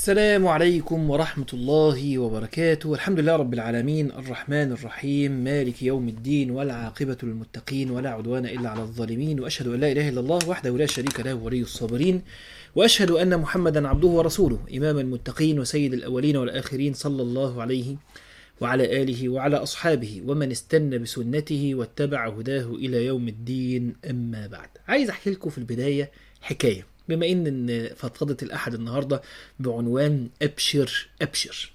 السلام عليكم ورحمة الله وبركاته الحمد لله رب العالمين الرحمن الرحيم مالك يوم الدين والعاقبة للمتقين ولا عدوان إلا على الظالمين وأشهد أن لا إله إلا الله وحده لا شريك له ولي الصابرين وأشهد أن محمدا عبده ورسوله إمام المتقين وسيد الأولين والآخرين صلى الله عليه وعلى آله وعلى أصحابه ومن استنى بسنته واتبع هداه إلى يوم الدين أما بعد عايز أحكي لكم في البداية حكاية بما إن إن فضفضة الأحد النهاردة بعنوان أبشر أبشر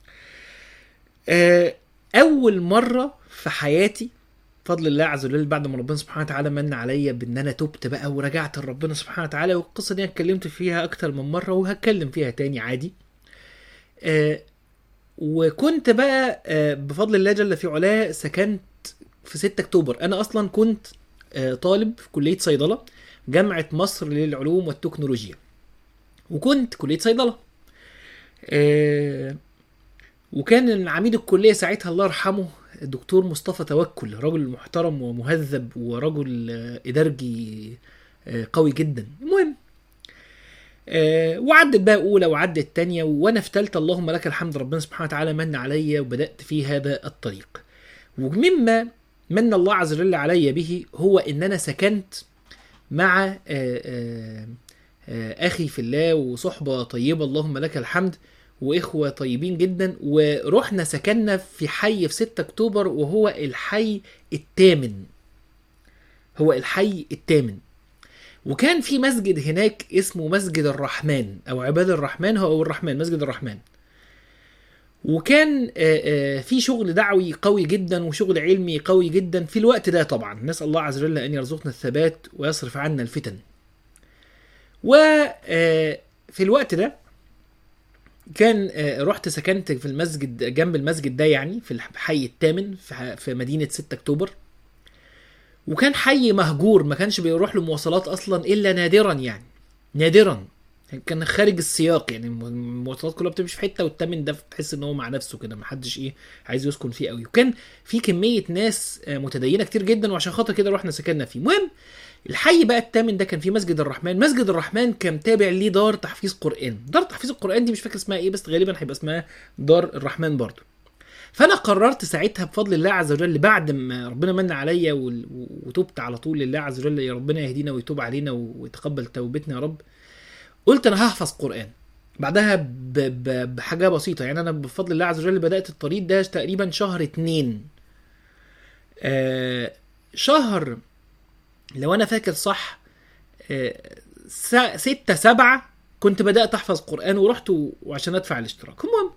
آه، أول مرة في حياتي بفضل الله عز وجل بعد ما ربنا سبحانه وتعالى من عليا بان انا تبت بقى ورجعت لربنا سبحانه وتعالى والقصه دي أنا اتكلمت فيها اكتر من مره وهتكلم فيها تاني عادي آه وكنت بقى آه بفضل الله جل في علاه سكنت في 6 اكتوبر انا اصلا كنت آه طالب في كليه صيدله جامعه مصر للعلوم والتكنولوجيا وكنت كليه صيدله آه وكان العميد الكليه ساعتها الله يرحمه الدكتور مصطفى توكل رجل محترم ومهذب ورجل آه، ادارجي آه، قوي جدا المهم آه، وعدت بقى اولى وعدت تانية وانا في تالتة اللهم لك الحمد ربنا سبحانه وتعالى من عليا وبدات في هذا الطريق ومما من الله عز وجل علي به هو ان انا سكنت مع آه، آه، آه، اخي في الله وصحبه طيبه اللهم لك الحمد واخوه طيبين جدا ورحنا سكننا في حي في 6 اكتوبر وهو الحي الثامن هو الحي الثامن وكان في مسجد هناك اسمه مسجد الرحمن او عباد الرحمن هو الرحمن مسجد الرحمن وكان آه، آه، في شغل دعوي قوي جدا وشغل علمي قوي جدا في الوقت ده طبعا نسال الله عز وجل ان يرزقنا الثبات ويصرف عنا الفتن وفي الوقت ده كان آه، رحت سكنت في المسجد جنب المسجد ده يعني في الحي الثامن في ح- في مدينه 6 اكتوبر وكان حي مهجور ما كانش بيروح له مواصلات اصلا الا نادرا يعني نادرا كان خارج السياق يعني الم- المواصلات كلها بتمشي في حته والتامن ده تحس ان هو مع نفسه كده محدش ايه عايز يسكن فيه قوي وكان في كميه ناس آه، متدينه كتير جدا وعشان خاطر كده رحنا سكننا فيه المهم الحي بقى التامن ده كان فيه مسجد الرحمن مسجد الرحمن كان تابع ليه دار تحفيظ قران دار تحفيظ القران دي مش فاكر اسمها ايه بس غالبا هيبقى اسمها دار الرحمن برضو فانا قررت ساعتها بفضل الله عز وجل بعد ما ربنا من عليا وال- وتوبت على طول لله عز وجل يا ربنا يهدينا ويتوب علينا ويتقبل توبتنا يا رب قلت انا هحفظ قران بعدها ب... ب... بحاجه بسيطه يعني انا بفضل الله عز وجل بدات الطريق ده تقريبا شهر اتنين آه شهر لو انا فاكر صح آه س- ستة سبعة كنت بدأت أحفظ قرآن ورحت و- وعشان أدفع الاشتراك المهم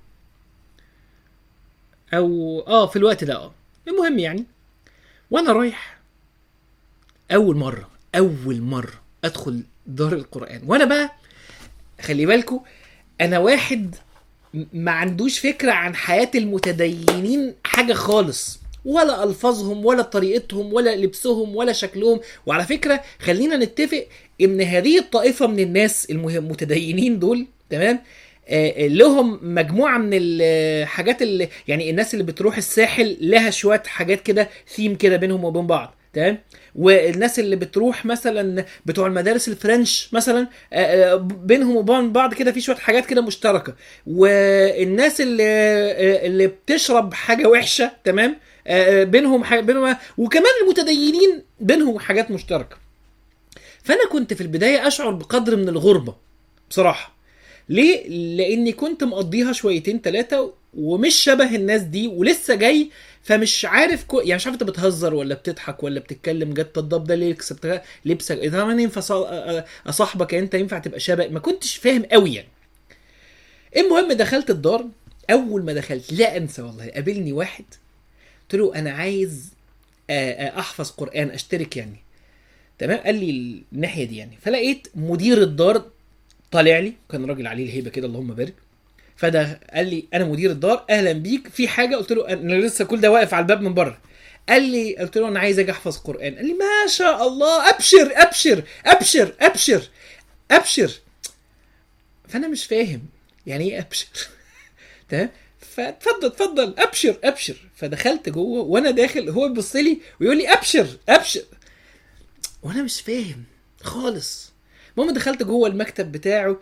أو آه في الوقت ده آه المهم يعني وأنا رايح أول مرة أول مرة أدخل دار القرآن وأنا بقى خلي بالكوا أنا واحد م- ما عندوش فكرة عن حياة المتدينين حاجة خالص ولا ألفاظهم ولا طريقتهم ولا لبسهم ولا شكلهم وعلى فكرة خلينا نتفق ان هذه الطائفة من الناس المه- المتدينين دول تمام آه، لهم مجموعة من الحاجات اللي يعني الناس اللي بتروح الساحل لها شوية حاجات كده ثيم كده بينهم وبين بعض تمام والناس اللي بتروح مثلا بتوع المدارس الفرنش مثلا آه، آه، بينهم وبين بعض كده في شويه حاجات كده مشتركه والناس اللي آه، اللي بتشرب حاجه وحشه تمام آه، بينهم حاجة بينهم وكمان المتدينين بينهم حاجات مشتركه فانا كنت في البدايه اشعر بقدر من الغربه بصراحه ليه لاني كنت مقضيها شويتين ثلاثه ومش شبه الناس دي ولسه جاي فمش عارف كو... يعني مش عارف انت بتهزر ولا بتضحك ولا بتتكلم جد طب ده ليه كسبت لبسك اذا انا ينفع صا- اصاحبك انت ينفع تبقى شبه ما كنتش فاهم قوي يعني المهم دخلت الدار اول ما دخلت لا انسى والله قابلني واحد قلت له انا عايز آه، آه، احفظ قران اشترك يعني تمام قال لي الناحيه دي يعني فلقيت مدير الدار طالع لي كان راجل عليه الهيبه كده اللهم بارك فده قال لي انا مدير الدار اهلا بيك في حاجه قلت له انا لسه كل ده واقف على الباب من بره قال لي قلت له انا عايز اجي احفظ قران قال لي ما شاء الله ابشر ابشر ابشر ابشر ابشر فانا مش فاهم يعني ايه ابشر تمام فاتفضل اتفضل ابشر ابشر فدخلت جوه وانا داخل هو بيبص لي ويقول لي ابشر ابشر وانا مش فاهم خالص المهم دخلت جوه المكتب بتاعه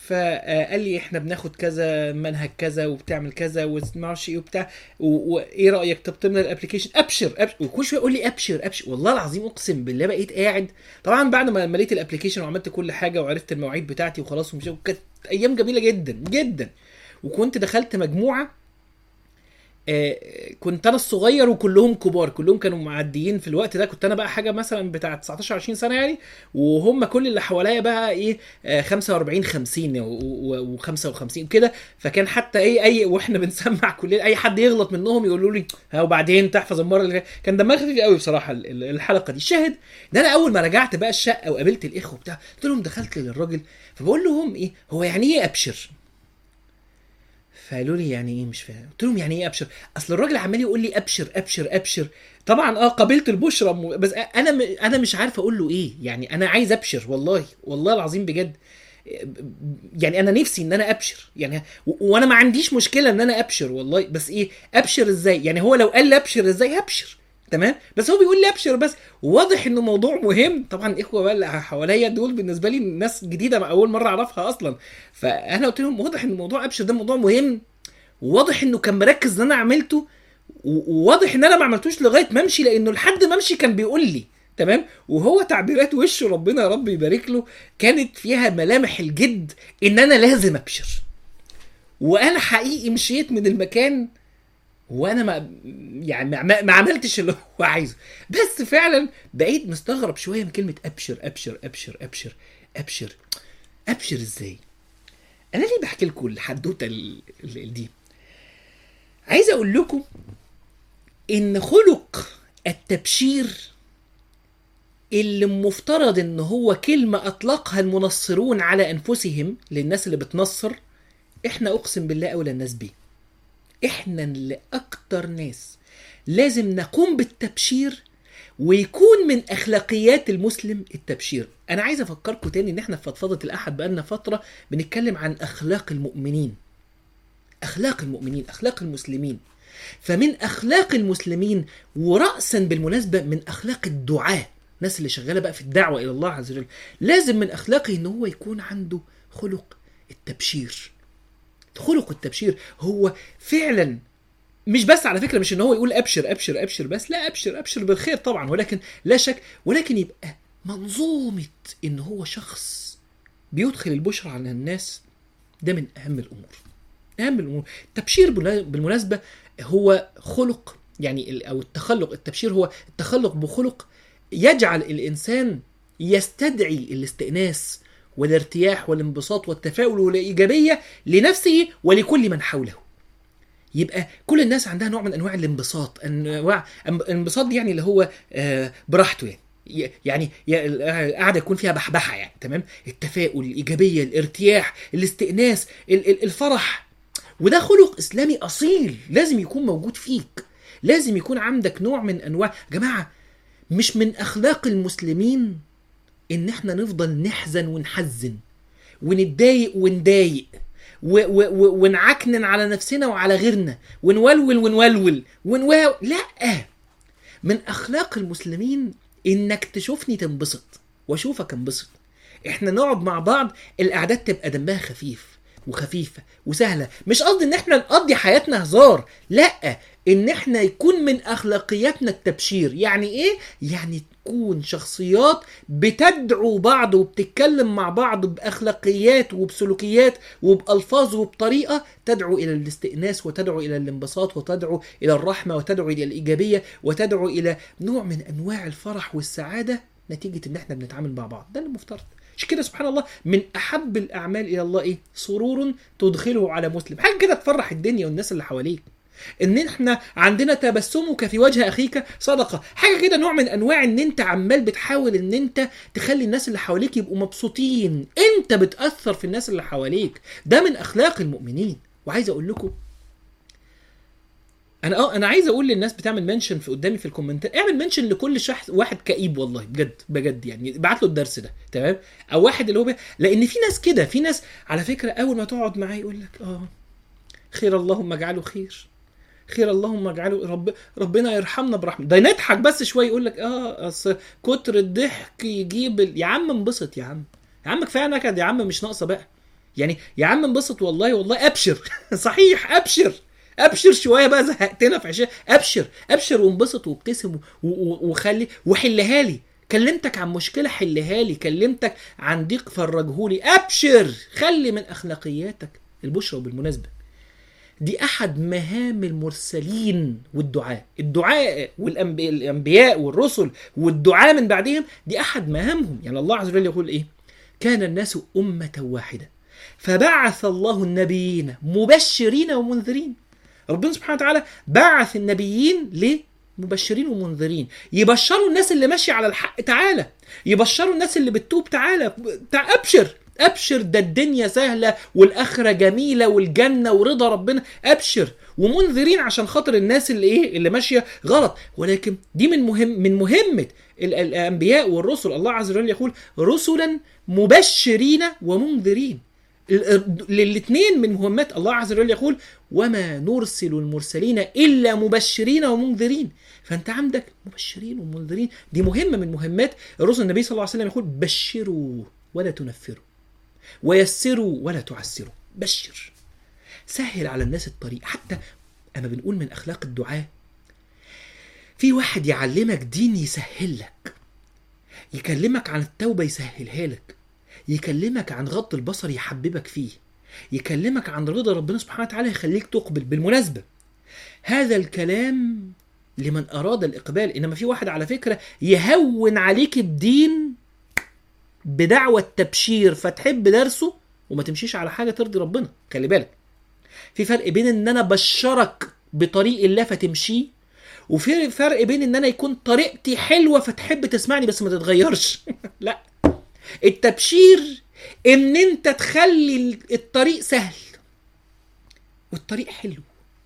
فقال لي احنا بناخد كذا منهج كذا وبتعمل كذا ومعرفش ايه وبتاع و- وايه رايك طب تملى الابلكيشن ابشر ابشر وكل شويه يقول لي ابشر ابشر والله العظيم اقسم بالله بقيت قاعد طبعا بعد ما مليت الابلكيشن وعملت كل حاجه وعرفت المواعيد بتاعتي وخلاص ومشي كانت ايام جميله جدا جدا وكنت دخلت مجموعه آه، كنت انا الصغير وكلهم كبار كلهم كانوا معديين في الوقت ده كنت انا بقى حاجه مثلا بتاع 19 20 سنه يعني وهم كل اللي حواليا بقى ايه آه، 45 50 و55 كده فكان حتى ايه اي واحنا بنسمع كلنا اي حد يغلط منهم يقولوا لي ها وبعدين تحفظ المره اللي فاتت. كان دمها خفيف قوي بصراحه ال- ال- الحلقه دي الشاهد ان انا اول ما رجعت بقى الشقه وقابلت الاخوه بتاع قلت لهم دخلت للراجل فبقول لهم ايه هو يعني ايه ابشر فقالوا لي يعني ايه مش فاهم قلت لهم يعني ايه ابشر اصل الراجل عمال يقول لي ابشر ابشر ابشر طبعا اه قابلت البشرى م- بس انا م- انا مش عارف اقول له ايه يعني انا عايز ابشر والله والله العظيم بجد يعني انا نفسي ان انا ابشر يعني و- وانا ما عنديش مشكله ان انا ابشر والله بس ايه ابشر ازاي يعني هو لو قال لي ابشر ازاي هبشر تمام بس هو بيقول لي ابشر بس واضح انه موضوع مهم طبعا الاخوه بقى اللي حواليا دول بالنسبه لي ناس جديده مع اول مره اعرفها اصلا فانا قلت لهم واضح ان موضوع ابشر ده موضوع مهم وواضح انه كان مركز ان انا عملته و- وواضح ان انا ما عملتوش لغايه ما امشي لانه لحد ما امشي كان بيقول لي تمام وهو تعبيرات وشه ربنا يا رب يبارك له كانت فيها ملامح الجد ان انا لازم ابشر وانا حقيقي مشيت من المكان وانا ما يعني ما, ما- ما عملتش اللي هو عايزه بس فعلا بقيت مستغرب شويه من كلمه ابشر ابشر ابشر ابشر ابشر ابشر ازاي انا ليه بحكي لكم الحدوته ال- ال- دي عايز اقول لكم ان خلق التبشير اللي مفترض ان هو كلمه اطلقها المنصرون على انفسهم للناس اللي بتنصر احنا اقسم بالله اولى الناس بيه احنا اللي اكتر ناس لازم نقوم بالتبشير ويكون من اخلاقيات المسلم التبشير انا عايز افكركم تاني ان احنا في فضفضه الاحد بقالنا فتره بنتكلم عن اخلاق المؤمنين اخلاق المؤمنين اخلاق المسلمين فمن اخلاق المسلمين وراسا بالمناسبه من اخلاق الدعاه الناس اللي شغاله بقى في الدعوه الى الله عز وجل لازم من اخلاقه ان هو يكون عنده خلق التبشير خلق التبشير هو فعلا مش بس على فكره مش ان هو يقول ابشر ابشر ابشر بس لا ابشر ابشر بالخير طبعا ولكن لا شك ولكن يبقى منظومه ان هو شخص بيدخل البشرى على الناس ده من اهم الامور اهم الامور التبشير بالمنا- بالمناسبه هو خلق يعني ال- او التخلق التبشير هو التخلق بخلق يجعل الانسان يستدعي الاستئناس والارتياح والانبساط والتفاؤل والايجابيه لنفسه ولكل من حوله يبقى كل الناس عندها نوع من انواع الانبساط انواع الانبساط دي يعني اللي هو آه، براحته يعني ي- يعني ي- القعده يكون فيها بحبحه يعني تمام التفاؤل الايجابيه الارتياح الاستئناس ال- ال- الفرح وده خلق اسلامي اصيل لازم يكون موجود فيك لازم يكون عندك نوع من انواع يا جماعه مش من اخلاق المسلمين ان احنا نفضل نحزن ونحزن ونتضايق ونضايق و- و- و- ونعكنن على نفسنا وعلى غيرنا ونولول ونولول ونواو لا من اخلاق المسلمين انك تشوفني تنبسط واشوفك انبسط احنا نقعد مع بعض القعدات تبقى دمها خفيف وخفيفه وسهله مش قصدي ان احنا نقضي حياتنا هزار لا ان احنا يكون من اخلاقياتنا التبشير يعني ايه يعني تكون شخصيات بتدعو بعض وبتتكلم مع بعض باخلاقيات وبسلوكيات وبالفاظ وبطريقه تدعو الى الاستئناس وتدعو الى الانبساط وتدعو الى الرحمه وتدعو الى الايجابيه وتدعو الى نوع من انواع الفرح والسعاده نتيجه ان احنا بنتعامل مع بعض ده المفترض عشان كده سبحان الله من احب الاعمال الى الله ايه سرور تدخله على مسلم حاجه كده تفرح الدنيا والناس اللي حواليك ان احنا عندنا تبسمك في وجه اخيك صدقه حاجه كده نوع من انواع ان انت عمال بتحاول ان انت تخلي الناس اللي حواليك يبقوا مبسوطين انت بتاثر في الناس اللي حواليك ده من اخلاق المؤمنين وعايز اقول لكم انا اه انا عايز اقول للناس بتعمل منشن في قدامي في الكومنتات اعمل منشن لكل شخص واحد كئيب والله بجد بجد يعني ابعت له الدرس ده تمام او واحد اللي هو بي... لان في ناس كده في ناس على فكره اول ما تقعد معاه يقول لك اه خير اللهم اجعله خير خير اللهم اجعله رب ربنا يرحمنا برحمه ده نضحك بس شويه يقول لك اه اصل كتر الضحك يجيب ال... يا عم انبسط يا عم يا عم كفايه نكد يا عم مش ناقصه بقى يعني يا عم انبسط والله والله ابشر صحيح ابشر ابشر شويه بقى زهقتنا في عشاء ابشر ابشر وانبسط وابتسم و- و- وخلي وحلها لي كلمتك عن مشكله حلها لي كلمتك عن ضيق فرجهولي ابشر خلي من اخلاقياتك البشرى وبالمناسبه دي احد مهام المرسلين والدعاء الدعاء والانبياء والرسل والدعاء من بعدهم دي احد مهامهم يعني الله عز وجل يقول ايه كان الناس امه واحده فبعث الله النبيين مبشرين ومنذرين ربنا سبحانه وتعالى بعث النبيين ليه مبشرين ومنذرين يبشروا الناس اللي ماشيه على الحق تعالى يبشروا الناس اللي بتتوب تعالى تع... ابشر ابشر ده الدنيا سهله والاخره جميله والجنه ورضا ربنا ابشر ومنذرين عشان خاطر الناس اللي ايه اللي ماشيه غلط ولكن دي من مهم من مهمه ال- الانبياء والرسل الله عز وجل يقول رسلا مبشرين ومنذرين الاثنين من مهمات الله عز وجل يقول وما نرسل المرسلين الا مبشرين ومنذرين فانت عندك مبشرين ومنذرين دي مهمه من مهمات الرسل النبي صلى الله عليه وسلم يقول بشروا ولا تنفروا ويسروا ولا تعسروا بشر سهل على الناس الطريق حتى اما بنقول من اخلاق الدعاء في واحد يعلمك دين يسهل لك يكلمك عن التوبه يسهلها لك يكلمك عن غض البصر يحببك فيه يكلمك عن رضا ربنا سبحانه وتعالى يخليك تقبل بالمناسبة هذا الكلام لمن أراد الإقبال إنما في واحد على فكرة يهون عليك الدين بدعوة تبشير فتحب درسه وما تمشيش على حاجة ترضي ربنا خلي بالك في فرق بين ان انا بشرك بطريق الله فتمشيه وفي فرق بين ان انا يكون طريقتي حلوه فتحب تسمعني بس ما تتغيرش لا التبشير ان انت تخلي الطريق سهل والطريق حلو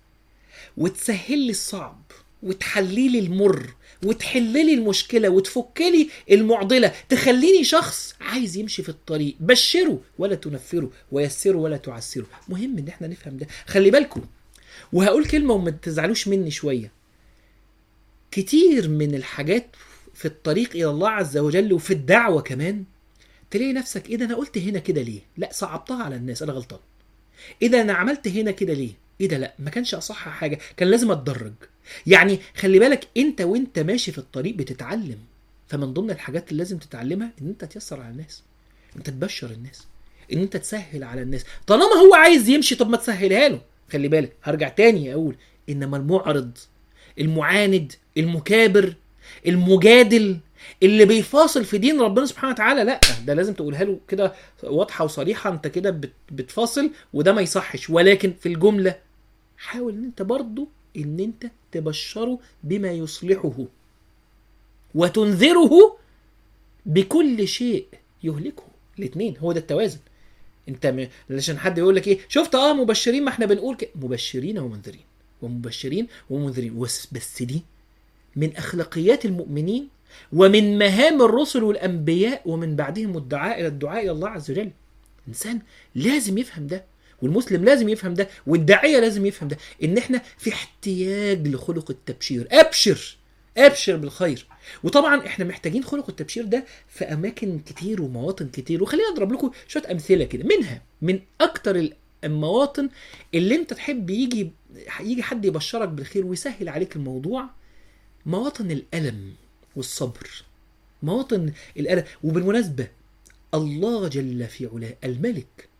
وتسهل لي الصعب وتحلي لي المر وتحل لي المشكلة وتفك لي المعضلة تخليني شخص عايز يمشي في الطريق بشره ولا تنفره ويسره ولا تعسره مهم ان احنا نفهم ده خلي بالكم وهقول كلمة وما تزعلوش مني شوية كتير من الحاجات في الطريق الى الله عز وجل وفي الدعوة كمان تلاقي نفسك ايه ده انا قلت هنا كده ليه لا صعبتها على الناس انا غلطان ايه ده انا عملت هنا كده ليه ايه ده لا ما كانش اصح حاجه كان لازم اتدرج يعني خلي بالك انت وانت ماشي في الطريق بتتعلم فمن ضمن الحاجات اللي لازم تتعلمها ان انت تيسر على الناس انت تبشر الناس ان انت تسهل على الناس طالما هو عايز يمشي طب ما تسهلها له خلي بالك هرجع تاني اقول انما المعرض المعاند المكابر المجادل اللي بيفاصل في دين ربنا سبحانه وتعالى لا ده لازم تقولها له كده واضحه وصريحه انت كده بت- بتفاصل وده ما يصحش ولكن في الجمله حاول ان انت برضه ان انت تبشره بما يصلحه وتنذره بكل شيء يهلكه الاثنين هو ده التوازن انت م... عشان حد يقول لك ايه شفت اه مبشرين ما احنا بنقول كده مبشرين ومنذرين ومبشرين ومنذرين بس بس دي من اخلاقيات المؤمنين ومن مهام الرسل والانبياء ومن بعدهم الدعاء الى الدعاء الى الله عز وجل الانسان لازم يفهم ده والمسلم لازم يفهم ده والداعيه لازم يفهم ده ان احنا في احتياج لخلق التبشير ابشر ابشر بالخير وطبعا احنا محتاجين خلق التبشير ده في اماكن كتير ومواطن كتير وخليني اضرب لكم شويه امثله كده منها من اكتر المواطن اللي انت تحب يجي يجي حد يبشرك بالخير ويسهل عليك الموضوع مواطن الالم والصبر مواطن الالم وبالمناسبه الله جل في علاه الملك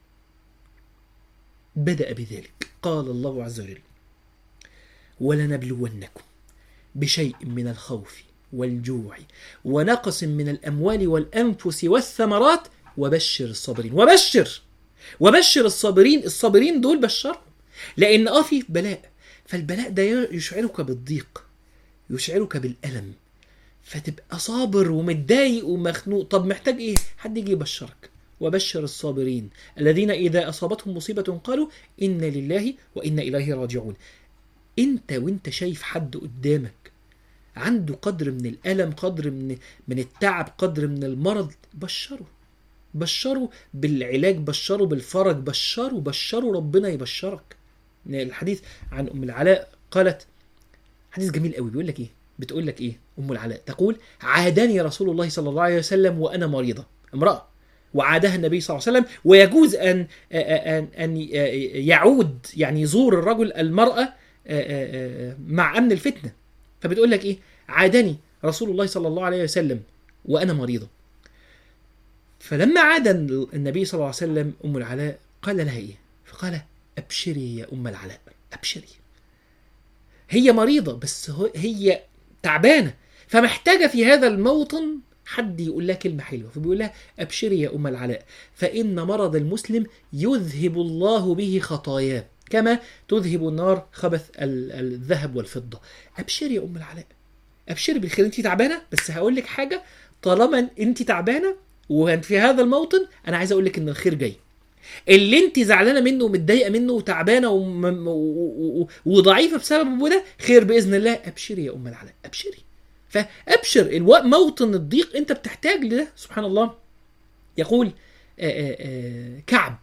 بدأ بذلك قال الله عز وجل ولنبلونكم بشيء من الخوف والجوع ونقص من الأموال والأنفس والثمرات وبشر الصابرين وبشر وبشر الصابرين الصابرين دول بشرهم لأن اه في بلاء فالبلاء ده يشعرك بالضيق يشعرك بالألم فتبقى صابر ومتضايق ومخنوق طب محتاج ايه حد يجي يبشرك وبشر الصابرين الذين إذا أصابتهم مصيبة قالوا إنا لله وإنا إليه راجعون أنت وأنت شايف حد قدامك عنده قدر من الألم قدر من من التعب قدر من المرض بشره بشره بالعلاج بشره بالفرج بشره بشره ربنا يبشرك الحديث عن أم العلاء قالت حديث جميل قوي بيقول لك إيه بتقول لك إيه أم العلاء تقول عادني رسول الله صلى الله عليه وسلم وأنا مريضة امرأة وعادها النبي صلى الله عليه وسلم ويجوز ان ان ان يعود يعني يزور الرجل المراه مع امن الفتنه فبتقول لك ايه عادني رسول الله صلى الله عليه وسلم وانا مريضه فلما عاد النبي صلى الله عليه وسلم ام العلاء قال لها ايه فقال ابشري يا ام العلاء ابشري هي مريضه بس هي تعبانه فمحتاجه في هذا الموطن حد يقول لها كلمه حلوه فبيقول لها ابشري يا ام العلاء فان مرض المسلم يذهب الله به خطاياه كما تذهب النار خبث الذهب والفضه ابشري يا ام العلاء ابشري بالخير انت تعبانه بس هقول لك حاجه طالما انت تعبانه وفي هذا الموطن انا عايز اقول لك ان الخير جاي اللي انت زعلانه منه ومتضايقه منه وتعبانه وم... و... و... وضعيفه بسببه ده خير باذن الله ابشري يا ام العلاء ابشري فابشر الو... موطن الضيق انت بتحتاج لده سبحان الله يقول آآ آآ كعب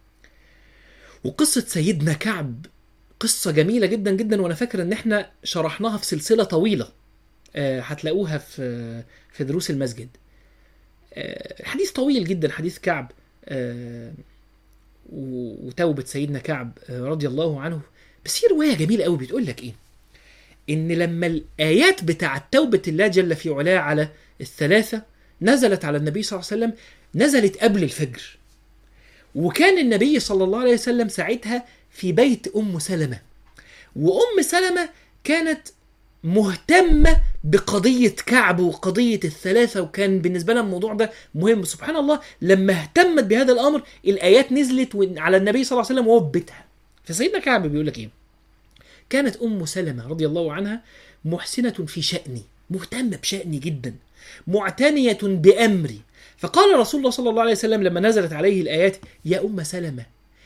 وقصه سيدنا كعب قصه جميله جدا جدا وانا فاكر ان احنا شرحناها في سلسله طويله هتلاقوها في في دروس المسجد حديث طويل جدا حديث كعب وتوبة سيدنا كعب رضي الله عنه بس هي رواية جميلة قوي بتقول لك ايه ان لما الايات بتاعة توبة الله جل في علاه على الثلاثة نزلت على النبي صلى الله عليه وسلم نزلت قبل الفجر وكان النبي صلى الله عليه وسلم ساعتها في بيت ام سلمة وام سلمة كانت مهتمة بقضية كعب وقضية الثلاثة وكان بالنسبة لها الموضوع ده مهم سبحان الله لما اهتمت بهذا الأمر الآيات نزلت على النبي صلى الله عليه وسلم وهو في بيتها فسيدنا كعب بيقول لك إيه كانت أم سلمة رضي الله عنها محسنة في شأني مهتمة بشأني جدا معتنية بأمري فقال رسول الله صلى الله عليه وسلم لما نزلت عليه الآيات يا أم سلمة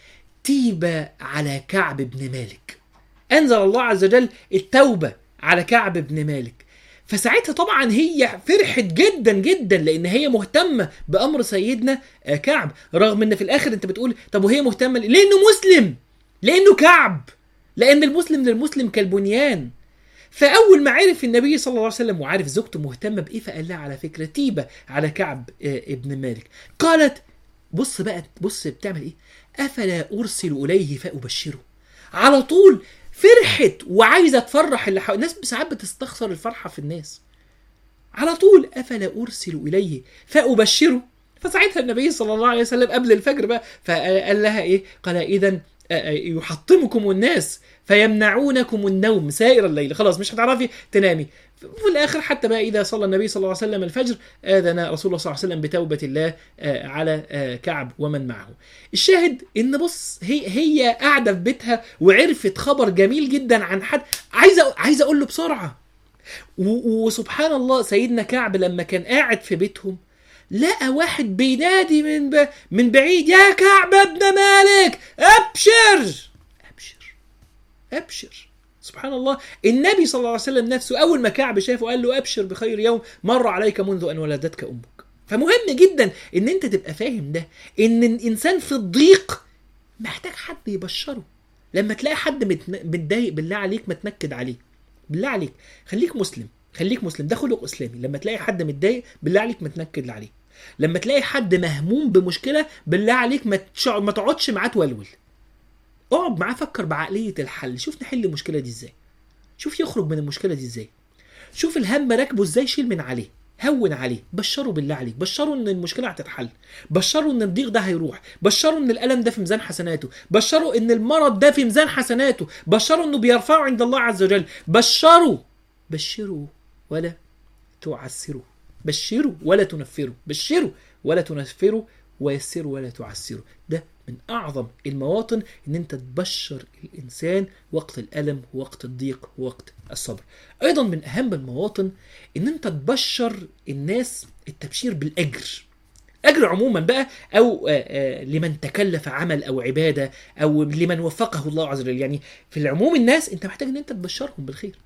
تيب على كعب بن مالك أنزل الله عز وجل التوبة على كعب بن مالك فساعتها طبعا هي فرحت جدا جدا لان هي مهتمه بامر سيدنا كعب رغم ان في الاخر انت بتقول طب وهي مهتمه لانه مسلم لانه كعب لان المسلم للمسلم كالبنيان فاول ما عرف النبي صلى الله عليه وسلم وعارف زوجته مهتمه بايه فقال لها على فكره تيبه على كعب ابن مالك قالت بص بقى بص بتعمل ايه افلا ارسل اليه فابشره على طول فرحت وعايزه تفرح اللي حوالي الناس ساعات بتستخسر الفرحه في الناس على طول افلا ارسل اليه فابشره فساعتها النبي صلى الله عليه وسلم قبل الفجر بقى فقال لها ايه قال اذا يحطمكم الناس فيمنعونكم النوم سائر الليل خلاص مش هتعرفي تنامي في الاخر حتى بقى اذا صلى النبي صلى الله عليه وسلم الفجر اذن رسول الله صلى الله عليه وسلم بتوبه الله على كعب ومن معه. الشاهد ان بص هي هي قاعده في بيتها وعرفت خبر جميل جدا عن حد عايزه عايزه اقول له بسرعه. وسبحان الله سيدنا كعب لما كان قاعد في بيتهم لقى واحد بينادي من ب... من بعيد يا كعب ابن مالك ابشر ابشر ابشر سبحان الله النبي صلى الله عليه وسلم نفسه اول ما كعب شافه قال له ابشر بخير يوم مر عليك منذ ان ولدتك امك فمهم جدا ان انت تبقى فاهم ده ان الانسان في الضيق محتاج حد يبشره لما تلاقي حد متضايق بالله عليك ما تنكد عليه بالله عليك خليك مسلم خليك مسلم ده خلق اسلامي لما تلاقي حد متضايق بالله عليك ما تنكد عليه لما تلاقي حد مهموم بمشكله بالله عليك ما ما تقعدش معاه تولول اقعد معاه فكر بعقليه الحل شوف نحل المشكله دي ازاي شوف يخرج من المشكله دي ازاي شوف الهم راكبه ازاي شيل من عليه هون عليه بشره بالله عليك بشره ان المشكله هتتحل بشره ان الضيق ده هيروح بشره ان الالم ده في ميزان حسناته بشره ان المرض ده في ميزان حسناته بشره انه بيرفعه عند الله عز وجل بشره بشره ولا تعسره بشروا ولا تنفروا بشروا ولا تنفروا ويسروا ولا تعسروا ده من اعظم المواطن ان انت تبشر الانسان وقت الالم وقت الضيق وقت الصبر ايضا من اهم المواطن ان انت تبشر الناس التبشير بالاجر اجر عموما بقى او آآ آآ لمن تكلف عمل او عباده او لمن وفقه الله عز وجل يعني في العموم الناس انت محتاج ان انت تبشرهم بالخير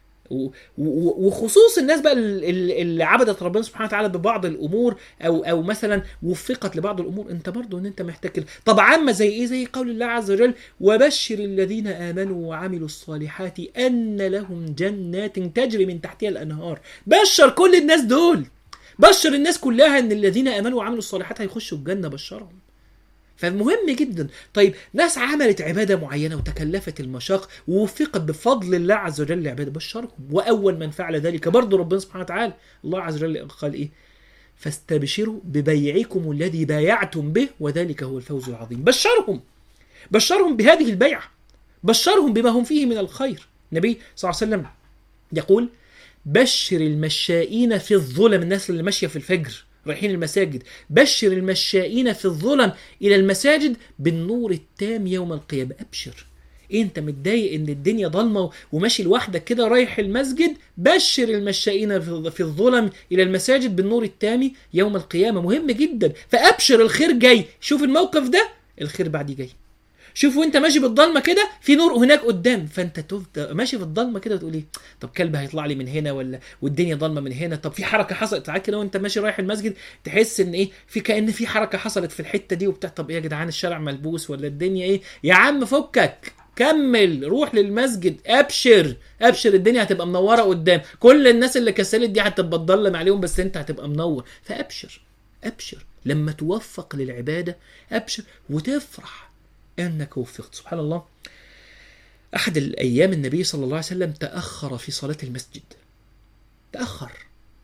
وخصوص الناس بقى اللي عبدت ربنا سبحانه وتعالى ببعض الامور او او مثلا وفقت لبعض الامور انت برضو ان انت محتاج كده طب عامه زي ايه زي قول الله عز وجل وبشر الذين امنوا وعملوا الصالحات ان لهم جنات تجري من تحتها الانهار بشر كل الناس دول بشر الناس كلها ان الذين امنوا وعملوا الصالحات هيخشوا الجنه بشرهم فمهم جدا طيب ناس عملت عبادة معينة وتكلفت المشاق ووفقت بفضل الله عز وجل العبادة بشرهم وأول من فعل ذلك برضه ربنا سبحانه وتعالى الله عز وجل قال إيه فاستبشروا ببيعكم الذي بايعتم به وذلك هو الفوز العظيم بشرهم بشرهم بهذه البيعة بشرهم بما هم فيه من الخير النبي صلى الله عليه وسلم يقول بشر المشائين في الظلم الناس اللي ماشية في الفجر رايحين المساجد بشر المشائين في الظلم الى المساجد بالنور التام يوم القيامه ابشر إيه انت متضايق ان الدنيا ضلمه وماشي لوحدك كده رايح المسجد بشر المشائين في الظلم الى المساجد بالنور التام يوم القيامه مهم جدا فابشر الخير جاي شوف الموقف ده الخير بعديه جاي شوف وانت ماشي بالضلمه كده في نور هناك قدام فانت تفضل ماشي في الضلمه كده وتقول ايه طب كلب هيطلع لي من هنا ولا والدنيا ضلمه من هنا طب في حركه حصلت ساعات كده وانت ماشي رايح المسجد تحس ان ايه في كان في حركه حصلت في الحته دي وبتاع طب ايه يا جدعان الشارع ملبوس ولا الدنيا ايه يا عم فكك كمل روح للمسجد ابشر ابشر الدنيا هتبقى منوره قدام كل الناس اللي كسلت دي هتبقى تضلم عليهم بس انت هتبقى منور فابشر ابشر لما توفق للعباده ابشر وتفرح انك وفقت سبحان الله احد الايام النبي صلى الله عليه وسلم تاخر في صلاه المسجد تاخر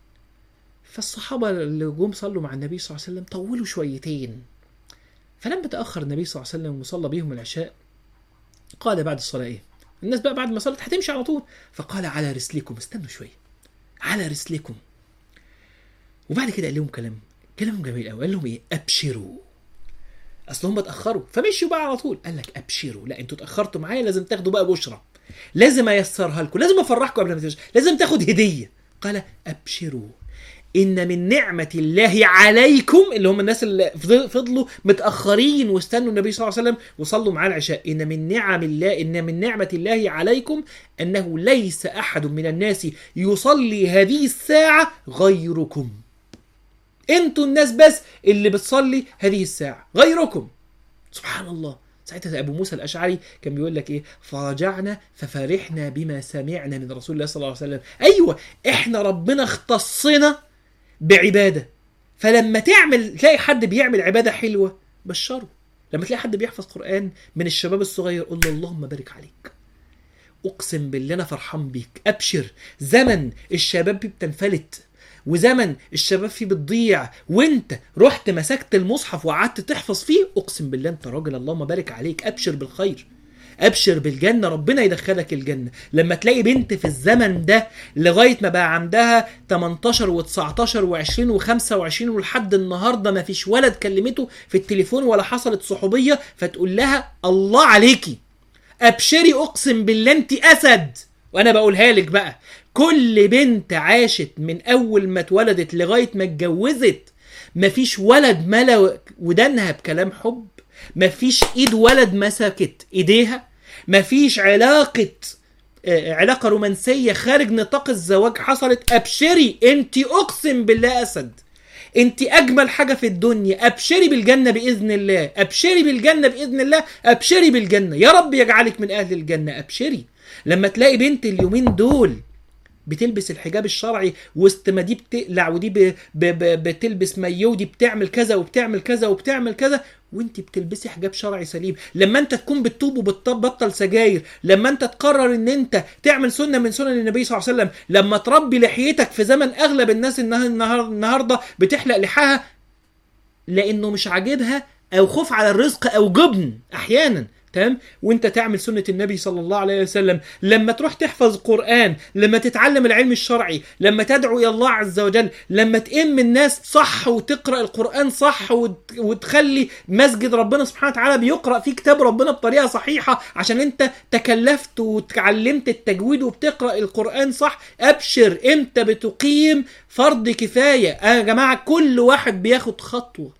فالصحابه اللي جم صلوا مع النبي صلى الله عليه وسلم طولوا شويتين فلما تاخر النبي صلى الله عليه وسلم وصلى بهم العشاء قال بعد الصلاه ايه الناس بقى بعد ما صلت هتمشي على طول فقال على رسلكم استنوا شويه على رسلكم وبعد كده قال لهم كلام كلام جميل قوي قال لهم ايه ابشروا اصل هم اتاخروا فمشوا بقى على طول قال لك ابشروا لا انتوا اتاخرتوا معايا لازم تاخدوا بقى بشرى لازم ايسرها لكم لازم افرحكم قبل ما تمشوا لازم تاخد هديه قال ابشروا ان من نعمه الله عليكم اللي هم الناس اللي فضلوا متاخرين واستنوا النبي صلى الله عليه وسلم وصلوا معاه العشاء ان من نعم الله ان من نعمه الله عليكم انه ليس احد من الناس يصلي هذه الساعه غيركم انتوا الناس بس اللي بتصلي هذه الساعة غيركم سبحان الله ساعتها ابو موسى الاشعري كان بيقول لك ايه فرجعنا ففرحنا بما سمعنا من رسول الله صلى الله عليه وسلم ايوه احنا ربنا اختصنا بعباده فلما تعمل تلاقي حد بيعمل عباده حلوه بشره لما تلاقي حد بيحفظ قران من الشباب الصغير قول له اللهم بارك عليك اقسم بالله انا فرحان بيك ابشر زمن الشباب بتنفلت وزمن الشباب فيه بتضيع وانت رحت مسكت المصحف وقعدت تحفظ فيه اقسم بالله انت راجل اللهم بارك عليك ابشر بالخير ابشر بالجنه ربنا يدخلك الجنه لما تلاقي بنت في الزمن ده لغايه ما بقى عندها 18 و19 و20 و25 ولحد النهارده ما فيش ولد كلمته في التليفون ولا حصلت صحوبيه فتقول لها الله عليكي ابشري اقسم بالله انت اسد وانا بقولها لك بقى كل بنت عاشت من اول ما اتولدت لغايه ما اتجوزت مفيش ولد ملا ودانها بكلام حب مفيش ايد ولد مسكت ايديها مفيش علاقه علاقه رومانسيه خارج نطاق الزواج حصلت ابشري انت اقسم بالله اسد انت اجمل حاجه في الدنيا ابشري بالجنه باذن الله ابشري بالجنه باذن الله ابشري بالجنه يا رب يجعلك من اهل الجنه ابشري لما تلاقي بنت اليومين دول بتلبس الحجاب الشرعي وسط ما دي بتقلع ودي ب... ب... ب... بتلبس مايو ودي بتعمل كذا وبتعمل كذا وبتعمل كذا وانت بتلبسي حجاب شرعي سليم لما انت تكون بتتوب وبتبطل سجاير لما انت تقرر ان انت تعمل سنه من سنن النبي صلى الله عليه وسلم لما تربي لحيتك في زمن اغلب الناس النهار... النهارده بتحلق لحاها لانه مش عاجبها او خوف على الرزق او جبن احيانا تمام وانت تعمل سنه النبي صلى الله عليه وسلم لما تروح تحفظ قران لما تتعلم العلم الشرعي لما تدعو الى الله عز وجل لما تئم الناس صح وتقرا القران صح وت... وتخلي مسجد ربنا سبحانه وتعالى بيقرا فيه كتاب ربنا بطريقه صحيحه عشان انت تكلفت وتعلمت التجويد وبتقرا القران صح ابشر امتى بتقيم فرض كفايه يا جماعه كل واحد بياخد خطوه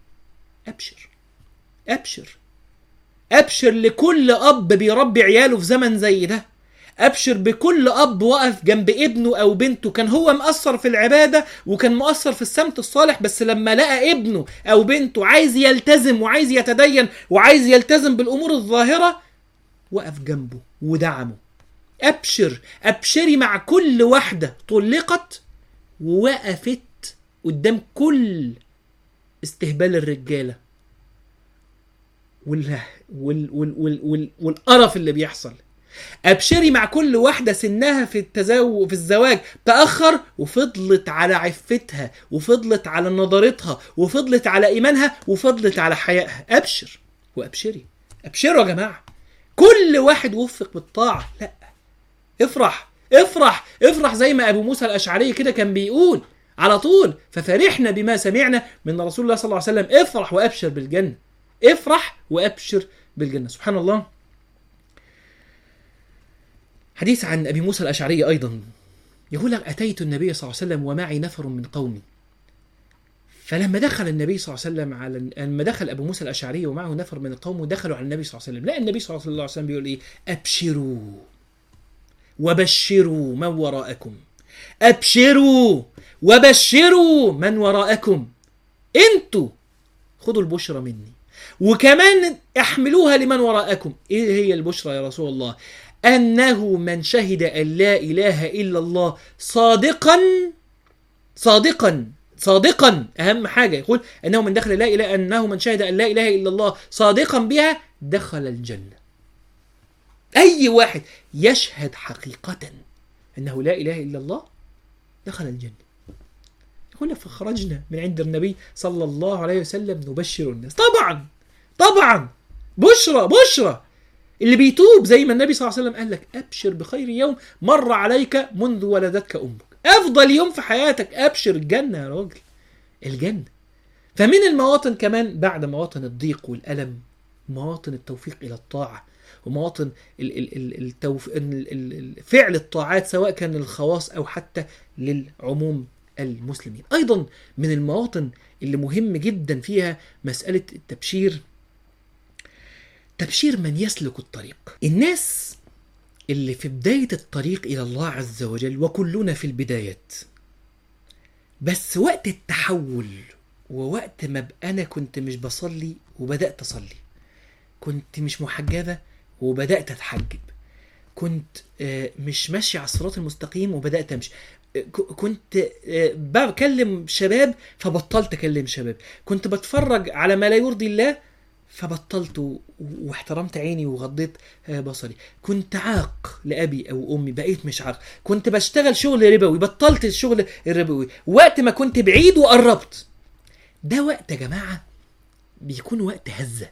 ابشر ابشر ابشر لكل اب بيربي عياله في زمن زي ده ابشر بكل اب وقف جنب ابنه او بنته كان هو مقصر في العباده وكان مقصر في السمت الصالح بس لما لقى ابنه او بنته عايز يلتزم وعايز يتدين وعايز يلتزم بالامور الظاهره وقف جنبه ودعمه ابشر ابشري مع كل واحده طلقت ووقفت قدام كل استهبال الرجاله وال وال وال وال وال والقرف اللي بيحصل ابشري مع كل واحده سنها في التزاوج في الزواج تاخر وفضلت على عفتها وفضلت على نضارتها وفضلت على ايمانها وفضلت على حيائها ابشر وابشري ابشروا يا جماعه كل واحد وفق بالطاعه لا افرح افرح افرح زي ما ابو موسى الاشعري كده كان بيقول على طول ففرحنا بما سمعنا من رسول الله صلى الله عليه وسلم افرح وابشر بالجنه افرح وابشر بالجنه سبحان الله حديث عن ابي موسى الاشعري ايضا يقول لك اتيت النبي صلى الله عليه وسلم ومعي نفر من قومي فلما دخل النبي صلى الله عليه وسلم على لما دخل ابو موسى الاشعري ومعه نفر من القوم ودخلوا على النبي صلى الله عليه وسلم لقى النبي صلى الله عليه وسلم بيقول ايه ابشروا وبشروا من وراءكم ابشروا وبشروا من وراءكم انتوا خدوا البشرى مني وكمان احملوها لمن وراءكم ايه هي البشرى يا رسول الله انه من شهد ان لا اله الا الله صادقا صادقا صادقا اهم حاجه يقول انه من دخل لا اله انه من شهد ان لا اله الا الله صادقا بها دخل الجنه اي واحد يشهد حقيقه انه لا اله الا الله دخل الجنه يقول لك فخرجنا من عند النبي صلى الله عليه وسلم نبشر الناس طبعا طبعا بشرى بشرى اللي بيتوب زي ما النبي صلى الله عليه وسلم قال لك ابشر بخير يوم مر عليك منذ ولدتك امك افضل يوم في حياتك ابشر الجنه يا راجل الجنه فمن المواطن كمان بعد مواطن الضيق والالم مواطن التوفيق الى الطاعه ومواطن ال- ال- ال- التوف... ال- ال- ال- فعل الطاعات سواء كان للخواص او حتى للعموم المسلمين ايضا من المواطن اللي مهم جدا فيها مساله التبشير تبشير من يسلك الطريق الناس اللي في بداية الطريق إلى الله عز وجل وكلنا في البدايات بس وقت التحول ووقت ما ب- أنا كنت مش بصلي وبدأت أصلي كنت مش محجبة وبدأت أتحجب كنت آه، مش ماشي على الصراط المستقيم وبدأت أمشي آه، ك- كنت آه، بكلم شباب فبطلت أكلم شباب كنت بتفرج على ما لا يرضي الله فبطلت و- واحترمت عيني وغضيت آه، بصري كنت عاق لأبي أو أمي بقيت مش عاق كنت بشتغل شغل ربوي بطلت الشغل الربوي وقت ما كنت بعيد وقربت ده وقت يا جماعة بيكون وقت هزة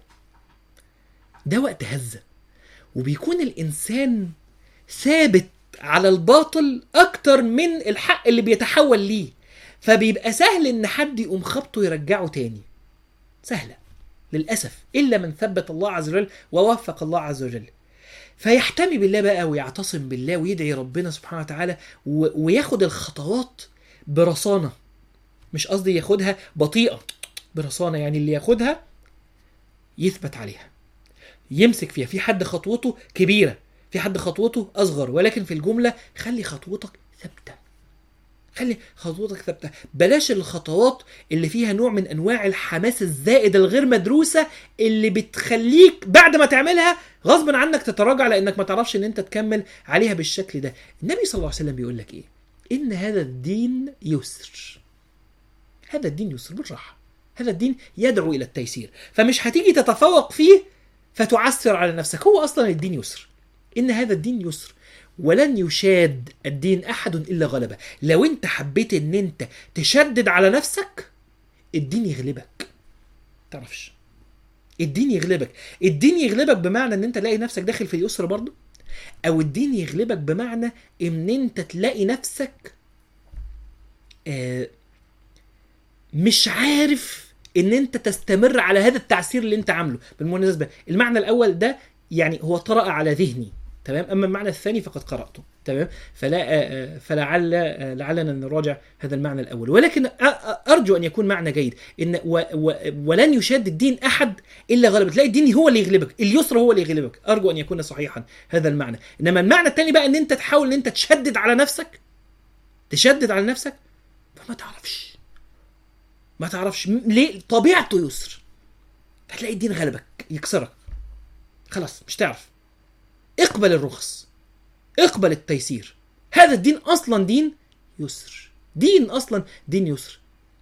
ده وقت هزة وبيكون الإنسان ثابت على الباطل أكتر من الحق اللي بيتحول ليه فبيبقى سهل إن حد يقوم خبطه يرجعه تاني سهلة للأسف إلا من ثبت الله عز وجل ووفق الله عز وجل فيحتمي بالله بقى ويعتصم بالله ويدعي ربنا سبحانه وتعالى و- وياخد الخطوات برصانة مش قصدي ياخدها بطيئة برصانة يعني اللي ياخدها يثبت عليها يمسك فيها في حد خطوته كبيرة في حد خطوته أصغر ولكن في الجملة خلي خطوتك ثابتة خلي خطوتك ثابته بلاش الخطوات اللي فيها نوع من انواع الحماس الزائد الغير مدروسه اللي بتخليك بعد ما تعملها غصب عنك تتراجع لانك ما تعرفش ان انت تكمل عليها بالشكل ده النبي صلى الله عليه وسلم بيقول لك ايه ان هذا الدين يسر هذا الدين يسر بالراحه هذا الدين يدعو الى التيسير فمش هتيجي تتفوق فيه فتعسر على نفسك هو اصلا الدين يسر ان هذا الدين يسر ولن يشاد الدين احد الا غلبه لو انت حبيت ان انت تشدد على نفسك الدين يغلبك تعرفش الدين يغلبك الدين يغلبك بمعنى ان انت تلاقي نفسك داخل في اليسر برضه او الدين يغلبك بمعنى ان انت تلاقي نفسك آه مش عارف ان انت تستمر على هذا التعسير اللي انت عامله بالمناسبه المعنى الاول ده يعني هو طرأ على ذهني تمام اما المعنى الثاني فقد قراته تمام فلا آه، آه، فلعل آه، لعلنا نراجع هذا المعنى الاول ولكن أ- أ- ارجو ان يكون معنى جيد ان و و ولن يشاد الدين احد الا غلبه تلاقي الدين هو اللي يغلبك اليسر هو اللي يغلبك ارجو ان يكون صحيحا هذا المعنى انما المعنى الثاني بقى ان انت تحاول ان انت تشدد على نفسك تشدد على نفسك فما تعرفش ما تعرفش م- ليه طبيعته يسر هتلاقي الدين غلبك يكسرك خلاص مش تعرف اقبل الرخص اقبل التيسير هذا الدين اصلا دين يسر دين اصلا دين يسر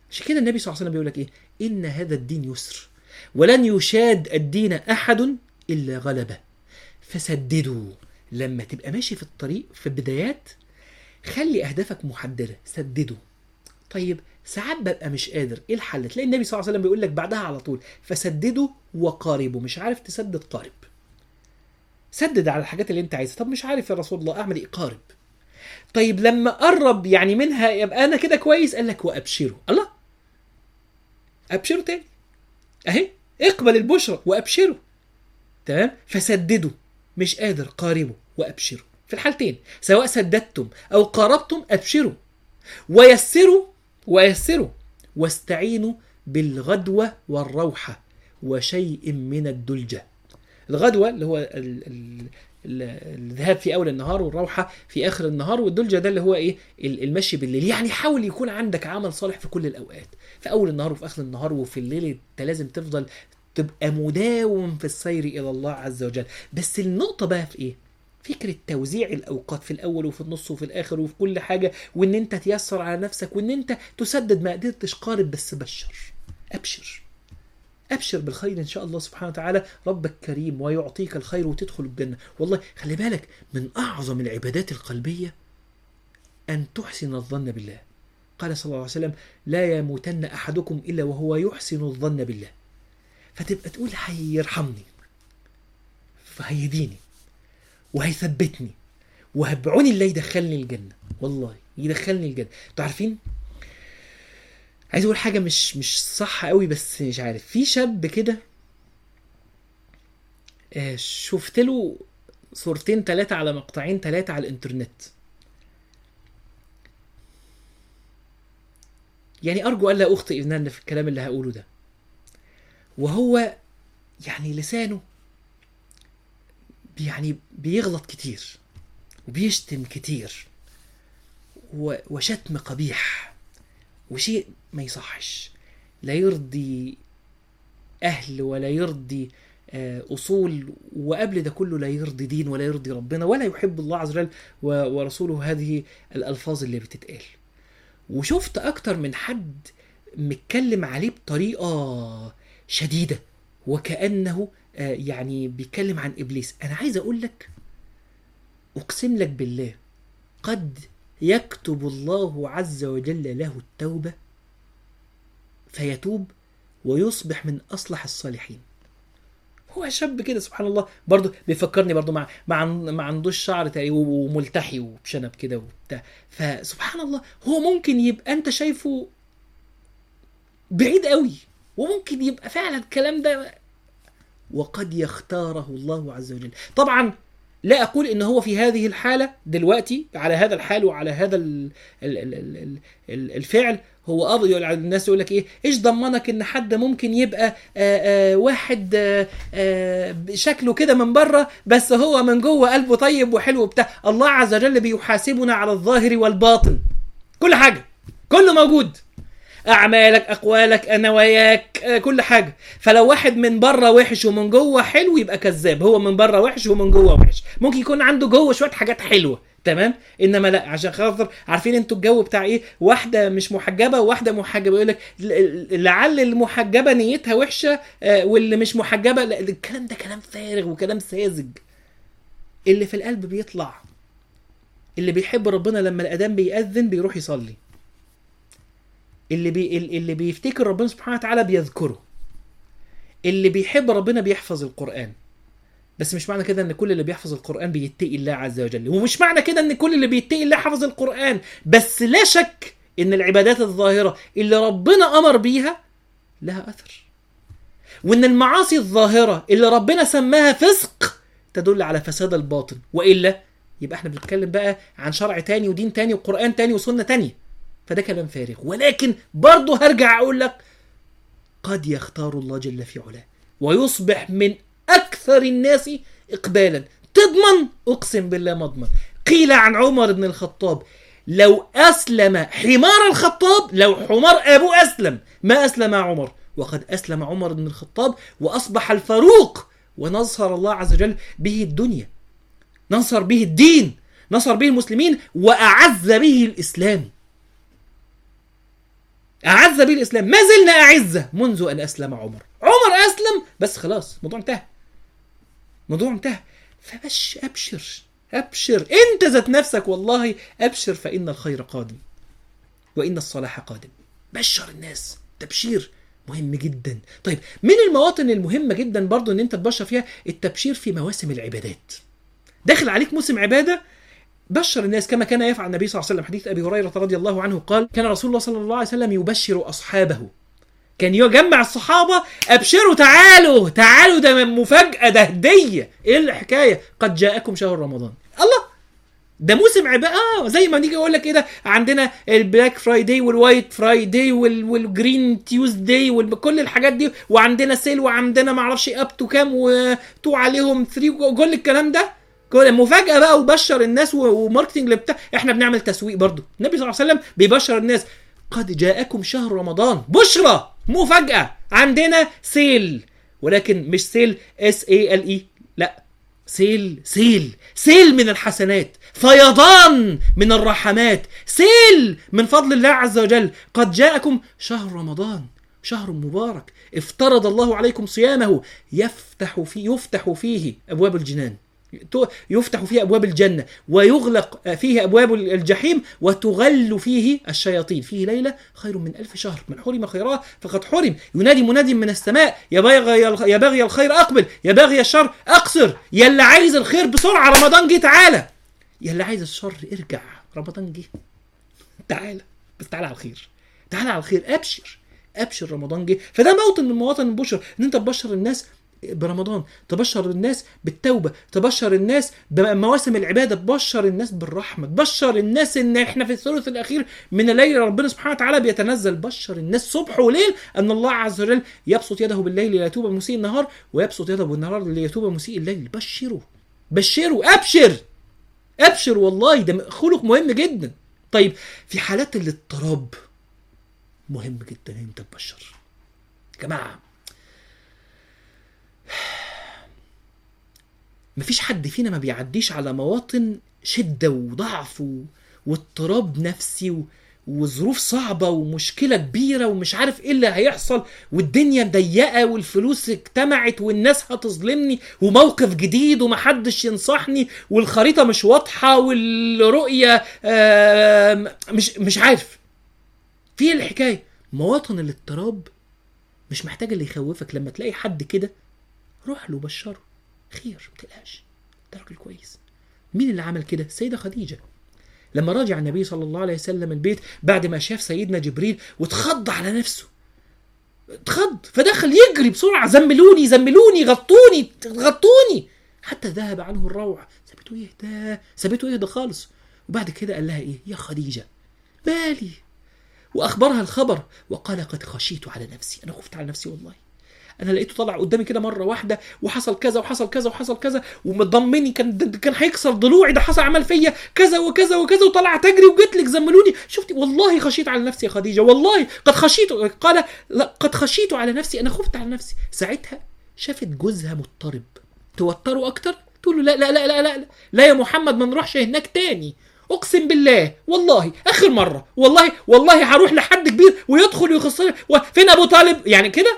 عشان كده النبي صلى الله عليه وسلم بيقول لك ايه ان هذا الدين يسر ولن يشاد الدين احد الا غلبه فسددوا لما تبقى ماشي في الطريق في البدايات خلي اهدافك محدده سددوا طيب ساعات ببقى مش قادر ايه الحل تلاقي النبي صلى الله عليه وسلم بيقول لك بعدها على طول فسددوا وقاربوا مش عارف تسدد قارب سدد على الحاجات اللي انت عايزها طب مش عارف يا رسول الله اعمل ايه قارب طيب لما قرب يعني منها يبقى انا كده كويس قال لك وابشروا الله ابشروا تاني اهي اقبل البشرى وابشروا تمام فسددوا مش قادر قاربوا وابشروا في الحالتين سواء سددتم او قاربتم ابشروا ويسروا ويسروا واستعينوا بالغدوة والروحة وشيء من الدلجة الغدوة اللي هو ال- ال- ال- الذهاب في أول النهار والروحة في آخر النهار والدلجة ده اللي هو إيه ال- المشي بالليل يعني حاول يكون عندك عمل صالح في كل الأوقات في أول النهار وفي آخر النهار وفي الليل أنت لازم تفضل تبقى مداوم في السير إلى الله عز وجل بس النقطة بقى في إيه فكرة توزيع الأوقات في الأول وفي النص وفي الآخر وفي كل حاجة وإن أنت تيسر على نفسك وإن أنت تسدد ما قدرتش قارب بس بشر أبشر أبشر بالخير إن شاء الله سبحانه وتعالى ربك كريم ويعطيك الخير وتدخل الجنة والله خلي بالك من أعظم العبادات القلبية أن تحسن الظن بالله قال صلى الله عليه وسلم لا يموتن أحدكم إلا وهو يحسن الظن بالله فتبقى تقول هيرحمني فهيديني وهيثبتني وهبعوني الله يدخلني الجنه والله يدخلني الجنه انتوا عارفين عايز اقول حاجه مش مش صح قوي بس مش عارف في شاب كده آه، شفت له صورتين ثلاثه على مقطعين ثلاثه على الانترنت يعني ارجو الا اخطئ ان في الكلام اللي هقوله ده وهو يعني لسانه يعني بيغلط كتير وبيشتم كتير و- وشتم قبيح وشيء ما يصحش لا يرضي أهل ولا يرضي آه، أصول وقبل ده كله لا يرضي دين ولا يرضي ربنا ولا يحب الله عز وجل و- ورسوله هذه الألفاظ اللي بتتقال وشفت أكتر من حد متكلم عليه بطريقة شديدة وكأنه آه، يعني بيتكلم عن ابليس انا عايز اقول لك اقسم لك بالله قد يكتب الله عز وجل له التوبه فيتوب ويصبح من اصلح الصالحين هو شاب كده سبحان الله برضه بيفكرني برضه مع مع ما عندوش شعر تقريبا وملتحي وبشنب كده وبتاع فسبحان الله هو ممكن يبقى انت شايفه بعيد قوي وممكن يبقى فعلا الكلام ده وقد يختاره الله عز وجل طبعا لا اقول ان هو في هذه الحاله دلوقتي على هذا الحال وعلى هذا ال ال ال ال ال ال الفعل هو اه يقول الناس يقول لك ايه ايش ضمنك ان حد ممكن يبقى آآ آآ واحد آآ آآ شكله كده من بره بس هو من جوه قلبه طيب وحلو بتاع الله عز وجل بيحاسبنا على الظاهر والباطن كل حاجه كله موجود اعمالك اقوالك نواياك آه، كل حاجه فلو واحد من بره وحش ومن جوه حلو يبقى كذاب هو من بره وحش ومن جوه وحش ممكن يكون عنده جوه شويه حاجات حلوه تمام انما لا عشان خاطر عارفين انتوا الجو بتاع ايه واحده مش محجبه وواحده محجبه يقول لك ل- لعل المحجبه نيتها وحشه آه، واللي مش محجبه لا الكلام ده كلام فارغ وكلام ساذج اللي في القلب بيطلع اللي بيحب ربنا لما الاذان بيأذن بيروح يصلي اللي بي اللي بيفتكر ربنا سبحانه وتعالى بيذكره اللي بيحب ربنا بيحفظ القرآن بس مش معنى كده ان كل اللي بيحفظ القرآن بيتقي الله عز وجل ومش معنى كده ان كل اللي بيتقي الله حفظ القرآن بس لا شك ان العبادات الظاهرة اللي ربنا امر بيها لها اثر وان المعاصي الظاهرة اللي ربنا سماها فسق تدل على فساد الباطن والا يبقى احنا بنتكلم بقى عن شرع تاني ودين تاني وقرآن تاني وسنة تانية فده كلام فارغ ولكن برضه هرجع اقول لك قد يختار الله جل في علاه ويصبح من اكثر الناس اقبالا تضمن اقسم بالله ما اضمن قيل عن عمر بن الخطاب لو اسلم حمار الخطاب لو حمار ابوه اسلم ما اسلم عمر وقد اسلم عمر بن الخطاب واصبح الفاروق ونصر الله عز وجل به الدنيا نصر به الدين نصر به المسلمين واعز به الاسلام اعز به الاسلام ما زلنا اعزه منذ ان اسلم عمر عمر اسلم بس خلاص الموضوع انتهى الموضوع انتهى فبش ابشر ابشر انت ذات نفسك والله ابشر فان الخير قادم وان الصلاح قادم بشر الناس تبشير مهم جدا طيب من المواطن المهمه جدا برضو ان انت تبشر فيها التبشير في مواسم العبادات داخل عليك موسم عباده بشر الناس كما كان يفعل النبي صلى الله عليه وسلم حديث ابي هريره رضي الله عنه قال كان رسول الله صلى الله عليه وسلم يبشر اصحابه كان يجمع الصحابه ابشروا تعالوا تعالوا ده مفاجاه ده هديه ايه الحكايه قد جاءكم شهر رمضان الله ده موسم عباده اه زي ما نيجي اقول لك كده عندنا البلاك فرايداي والوايت فرايداي وال... والجرين تيوزداي وكل الحاجات دي وعندنا سيل وعندنا ما اعرفش اب تو كام وتو عليهم 3 وكل الكلام ده كل مفاجاه بقى وبشر الناس و- وماركتنج بتاع احنا بنعمل تسويق برضو النبي صلى الله عليه وسلم بيبشر الناس قد جاءكم شهر رمضان بشرى مفاجاه عندنا سيل ولكن مش سيل اس اي ال اي لا سيل سيل سيل من الحسنات فيضان من الرحمات سيل من فضل الله عز وجل قد جاءكم شهر رمضان شهر مبارك افترض الله عليكم صيامه يفتح فيه يفتح فيه ابواب الجنان يفتح فيه ابواب الجنه ويغلق فيه ابواب الجحيم وتغل فيه الشياطين فيه ليله خير من ألف شهر من حرم خيرها فقد حرم ينادي مناد من السماء يا باغي يا باغي الخير اقبل يا باغي الشر اقصر يا اللي عايز الخير بسرعه رمضان جه تعالى يا اللي عايز الشر ارجع رمضان جه تعالى بس تعالى على الخير تعالى على الخير ابشر ابشر رمضان جه فده موطن من مواطن البشر ان انت تبشر الناس برمضان تبشر الناس بالتوبة تبشر الناس بمواسم العبادة تبشر الناس بالرحمة تبشر الناس ان احنا في الثلث الاخير من الليل ربنا سبحانه وتعالى بيتنزل بشر الناس صبح وليل ان الله عز وجل يبسط يده بالليل ليتوب مسيء النهار ويبسط يده بالنهار ليتوب مسيء الليل بشروا بشروا ابشر ابشر والله ده خلق مهم جدا طيب في حالات الاضطراب مهم جدا ان انت تبشر يا جماعه مفيش حد فينا ما بيعديش على مواطن شده وضعف و... واضطراب نفسي و... وظروف صعبه ومشكله كبيره ومش عارف ايه اللي هيحصل والدنيا ضيقه والفلوس اجتمعت والناس هتظلمني وموقف جديد ومحدش ينصحني والخريطه مش واضحه والرؤيه آه مش مش عارف في الحكايه مواطن الاضطراب مش محتاج اللي يخوفك لما تلاقي حد كده روح له بشره خير ما تقلقش ده راجل كويس مين اللي عمل كده السيده خديجه لما راجع النبي صلى الله عليه وسلم البيت بعد ما شاف سيدنا جبريل واتخض على نفسه اتخض فدخل يجري بسرعه زملوني زملوني غطوني غطوني حتى ذهب عنه الروع سابته يهدى سابته يهدى خالص وبعد كده قال لها ايه يا خديجه مالي واخبرها الخبر وقال قد خشيت على نفسي انا خفت على نفسي والله انا لقيته طلع قدامي كده مره واحده وحصل كذا وحصل كذا وحصل كذا ومضمني كان كان هيكسر ضلوعي ده حصل عمل فيا كذا وكذا وكذا وطلع تجري وجيت لك زملوني شفتي والله خشيت على نفسي يا خديجه والله قد خشيت قال لا قد خشيت على نفسي انا خفت على نفسي ساعتها شافت جوزها مضطرب توتره اكتر تقول له لا لا لا لا لا لا يا محمد ما نروحش هناك تاني اقسم بالله والله اخر مره والله والله هروح لحد كبير ويدخل ويخسر فين ابو طالب يعني كده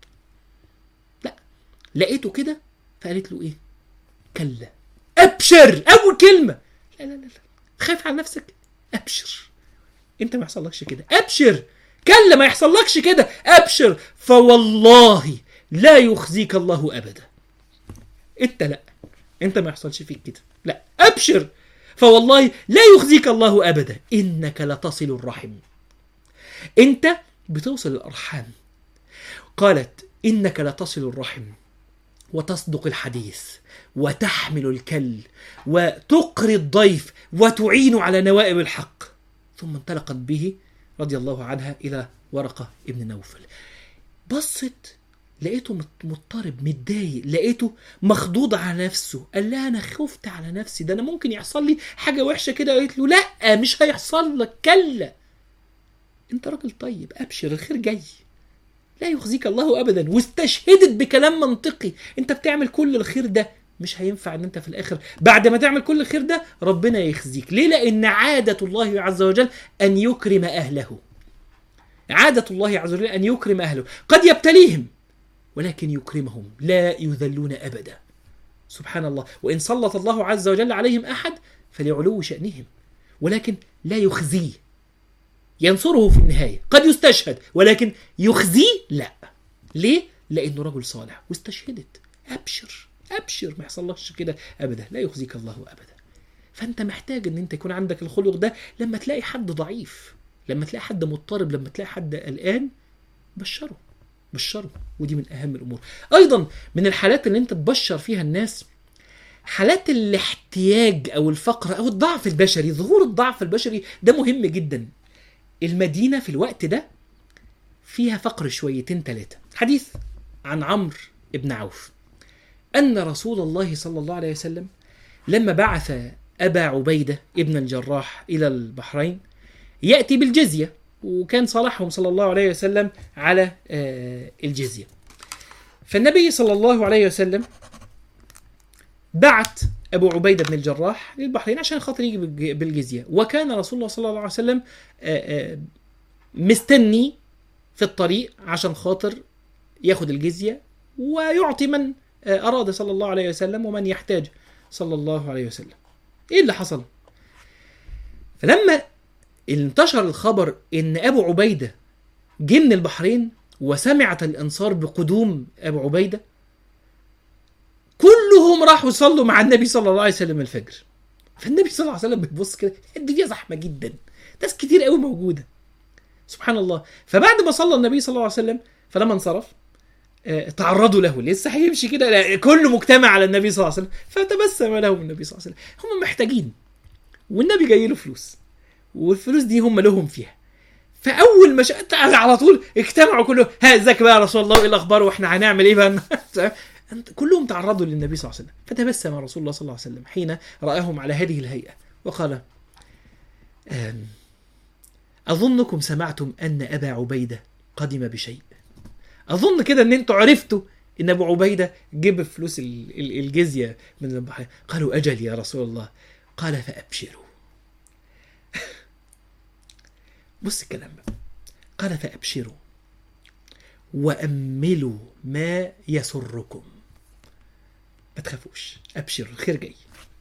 لقيته كده فقالت له ايه كلا ابشر اول كلمه لا لا لا لا خايف على نفسك ابشر انت ما يحصلكش كده ابشر كلا ما يحصلكش كده ابشر فوالله لا يخزيك الله ابدا انت لا انت ما يحصلش فيك كده لا ابشر فوالله لا يخزيك الله ابدا انك لتصل الرحم انت بتوصل الارحام قالت انك لتصل الرحم وتصدق الحديث وتحمل الكل وتقري الضيف وتعين على نوائب الحق ثم انطلقت به رضي الله عنها الى ورقه ابن نوفل بصت لقيته مضطرب متضايق لقيته مخضوض على نفسه قال لها انا خفت على نفسي ده انا ممكن يحصل لي حاجه وحشه كده قالت له لا مش هيحصل لك كلا انت راجل طيب ابشر الخير جاي لا يخزيك الله ابدا واستشهدت بكلام منطقي انت بتعمل كل الخير ده مش هينفع ان انت في الاخر بعد ما تعمل كل الخير ده ربنا يخزيك ليه لان عاده الله عز وجل ان يكرم اهله عادة الله عز وجل أن يكرم أهله قد يبتليهم ولكن يكرمهم لا يذلون أبدا سبحان الله وإن سلط الله عز وجل عليهم أحد فلعلو شأنهم ولكن لا يخزيه ينصره في النهاية قد يستشهد ولكن يخزيه لا ليه؟ لأنه رجل صالح واستشهدت أبشر أبشر ما يحصلكش كده أبدا لا يخزيك الله أبدا فأنت محتاج أن أنت يكون عندك الخلق ده لما تلاقي حد ضعيف لما تلاقي حد مضطرب لما تلاقي حد قلقان بشره بشره ودي من أهم الأمور أيضا من الحالات اللي أنت تبشر فيها الناس حالات الاحتياج او الفقر او الضعف البشري ظهور الضعف البشري ده مهم جدا المدينه في الوقت ده فيها فقر شويتين ثلاثه حديث عن عمرو بن عوف ان رسول الله صلى الله عليه وسلم لما بعث ابا عبيده ابن الجراح الى البحرين ياتي بالجزيه وكان صالحهم صلى الله عليه وسلم على آه، الجزيه فالنبي صلى الله عليه وسلم بعت ابو عبيده بن الجراح للبحرين عشان خاطر يجي بالج- بالجزيه وكان رسول الله صلى الله عليه وسلم آه، آه، مستني في الطريق عشان خاطر ياخد الجزيه ويعطي من آه، اراد صلى الله عليه وسلم ومن يحتاج صلى الله عليه وسلم ايه اللي حصل فلما انتشر الخبر ان ابو عبيده جه من البحرين وسمعت الانصار بقدوم ابو عبيده كلهم راحوا يصلوا مع النبي صلى الله عليه وسلم الفجر فالنبي صلى الله عليه وسلم بيبص كده الدنيا زحمه جدا ناس كتير قوي موجوده سبحان الله فبعد ما صلى النبي صلى الله عليه وسلم فلما انصرف آه، تعرضوا له لسه هيمشي كده لا، كله مجتمع على النبي صلى الله عليه وسلم فتبسم لهم النبي صلى الله عليه وسلم هم محتاجين والنبي جاي له فلوس والفلوس دي هم لهم فيها فاول ما شاء على طول اجتمعوا كلهم ها ازيك بقى يا رسول الله وايه الاخبار واحنا هنعمل ايه بقى أنت- كلهم تعرضوا للنبي صلى الله عليه وسلم فتبسم رسول الله صلى الله عليه وسلم حين راهم على هذه الهيئه وقال آم، اظنكم سمعتم ان ابا عبيده قدم بشيء اظن كده ان انتوا عرفتوا ان ابو عبيده جيب فلوس ال- ال- الجزيه من البحر قالوا اجل يا رسول الله قال فابشروا بص الكلام بقى قال فابشروا واملوا ما يسركم ما تخافوش ابشروا الخير جاي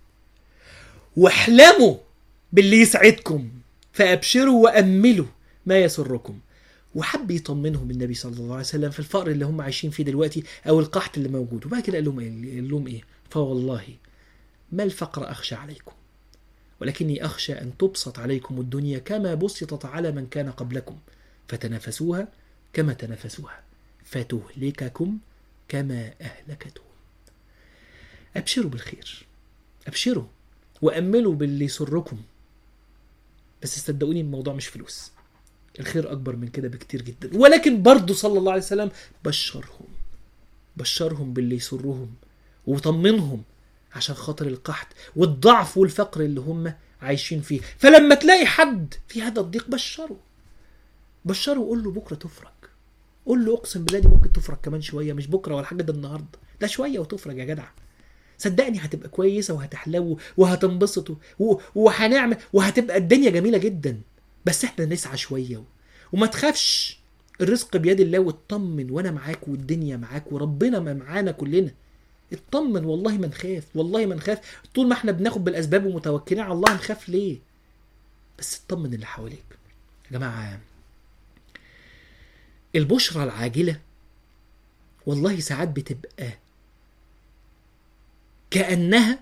واحلموا باللي يسعدكم فابشروا واملوا ما يسركم وحب يطمنهم النبي صلى الله عليه وسلم في الفقر اللي هم عايشين فيه دلوقتي او القحط اللي موجود وبعد كده قال لهم ايه قال لهم ايه فوالله ما الفقر اخشى عليكم ولكني اخشى ان تبسط عليكم الدنيا كما بسطت على من كان قبلكم فتنافسوها كما تنافسوها فتهلككم كما اهلكتهم ابشروا بالخير ابشروا واملوا باللي يسركم بس صدقوني الموضوع مش فلوس الخير اكبر من كده بكتير جدا ولكن برضه صلى الله عليه وسلم بشرهم بشرهم باللي يسرهم وطمنهم عشان خاطر القحط والضعف والفقر اللي هم عايشين فيه فلما تلاقي حد في هذا الضيق بشره بشره وقول له بكره تفرج قول له اقسم بالله دي ممكن تفرج كمان شويه مش بكره ولا حاجه ده النهارده ده شويه وتفرج يا جدع صدقني هتبقى كويسه وهتحلو وهتنبسط و- وهنعمل وهتبقى الدنيا جميله جدا بس احنا نسعى شويه وما تخافش الرزق بيد الله واطمن وانا معاك والدنيا معاك وربنا ما معانا كلنا اطمن والله ما نخاف والله ما نخاف طول ما احنا بناخد بالاسباب ومتوكلين على الله نخاف ليه بس اطمن اللي حواليك يا جماعه البشرى العاجله والله ساعات بتبقى كانها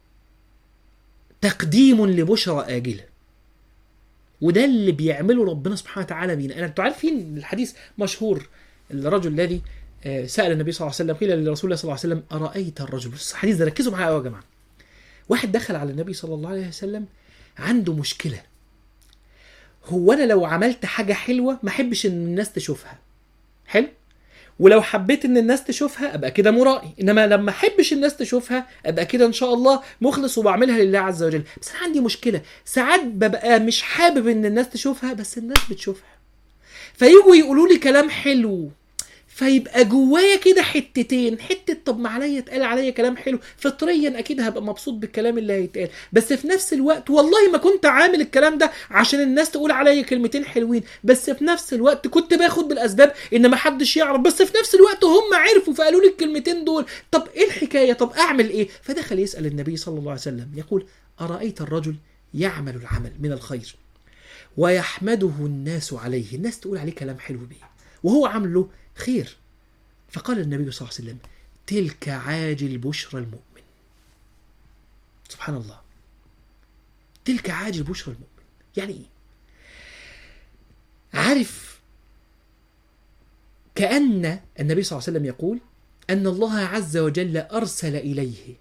تقديم لبشرى اجله وده اللي بيعمله ربنا سبحانه وتعالى بينا أنا- انتوا عارفين الحديث مشهور الرجل الذي آه، سال النبي صلى الله عليه وسلم قيل لرسول الله صلى الله عليه وسلم ارايت الرجل بص الحديث ده ركزوا معايا قوي يا جماعه واحد دخل على النبي صلى الله عليه وسلم عنده مشكله هو انا لو عملت حاجه حلوه ما احبش ان الناس تشوفها حلو ولو حبيت ان الناس تشوفها ابقى كده مرائي انما لما احبش الناس تشوفها ابقى كده ان شاء الله مخلص وبعملها لله عز وجل بس انا عندي مشكله ساعات ببقى مش حابب ان الناس تشوفها بس الناس بتشوفها فيجوا يقولوا لي كلام حلو فيبقى جوايا كده حتتين حته طب ما عليا اتقال عليا كلام حلو فطريا اكيد هبقى مبسوط بالكلام اللي هيتقال بس في نفس الوقت والله ما كنت عامل الكلام ده عشان الناس تقول عليا كلمتين حلوين بس في نفس الوقت كنت باخد بالاسباب ان ما حدش يعرف بس في نفس الوقت هم عرفوا فقالوا لي الكلمتين دول طب ايه الحكايه طب اعمل ايه فدخل يسال النبي صلى الله عليه وسلم يقول ارايت الرجل يعمل العمل من الخير ويحمده الناس عليه الناس تقول عليه كلام حلو بيه وهو عامله خير فقال النبي صلى الله عليه وسلم تلك عاجل بشرى المؤمن سبحان الله تلك عاجل بشرى المؤمن يعني ايه عارف كأن النبي صلى الله عليه وسلم يقول أن الله عز وجل أرسل إليه